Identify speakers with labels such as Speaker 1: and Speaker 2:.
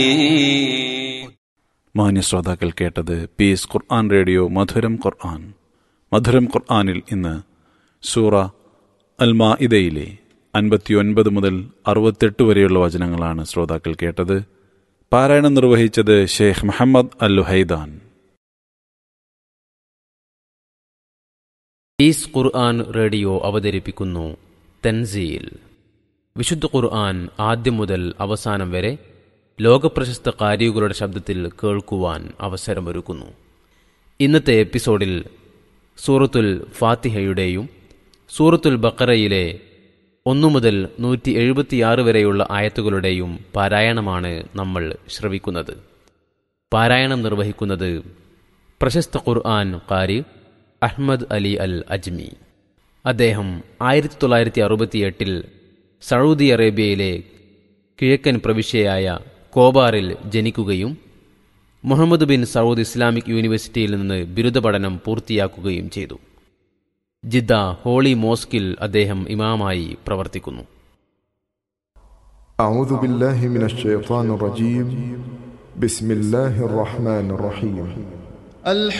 Speaker 1: മാന്യ ശ്രോതാക്കൾ കേട്ടത് പീസ് ഖുർആൻ റേഡിയോ മധുരം ഖുർആൻ മധുരം ഖുർആനിൽ ഇന്ന് സൂറ അൽ മാഇദയിലെ അൻപത്തിയൊൻപത് മുതൽ അറുപത്തെട്ട് വരെയുള്ള വചനങ്ങളാണ് ശ്രോതാക്കൾ കേട്ടത് പാരായണം നിർവഹിച്ചത് ഷെയ്ഖ് മുഹമ്മദ് അൽ ലുഹൈദാൻ
Speaker 2: ഈസ് ഖുർആൻ റേഡിയോ അവതരിപ്പിക്കുന്നു തൻസീൽ വിശുദ്ധ ഖുർആൻ ആദ്യം മുതൽ അവസാനം വരെ ലോകപ്രശസ്ത കാരികളുടെ ശബ്ദത്തിൽ കേൾക്കുവാൻ അവസരമൊരുക്കുന്നു ഇന്നത്തെ എപ്പിസോഡിൽ സൂറത്തുൽ ഫാത്തിഹയുടെയും സൂറത്തുൽ ബക്കറയിലെ ഒന്നു മുതൽ നൂറ്റി എഴുപത്തിയാറ് വരെയുള്ള ആയത്തുകളുടെയും പാരായണമാണ് നമ്മൾ ശ്രവിക്കുന്നത് പാരായണം നിർവഹിക്കുന്നത് പ്രശസ്ത ഖുർആൻ കാരി അഹ്മദ് അലി അൽ അജ്മി അദ്ദേഹം ആയിരത്തി തൊള്ളായിരത്തി അറുപത്തിയെട്ടിൽ സൗദി അറേബ്യയിലെ കിഴക്കൻ പ്രവിശ്യയായ കോബാറിൽ ജനിക്കുകയും മുഹമ്മദ് ബിൻ സൗദ് ഇസ്ലാമിക് യൂണിവേഴ്സിറ്റിയിൽ നിന്ന് ബിരുദ പഠനം പൂർത്തിയാക്കുകയും ചെയ്തു ജിദ്ദ ഹോളി മോസ്കിൽ അദ്ദേഹം ഇമാമായി പ്രവർത്തിക്കുന്നു
Speaker 3: أعوذ بالله من الشيطان الرجيم بسم الله الرحمن الرحيم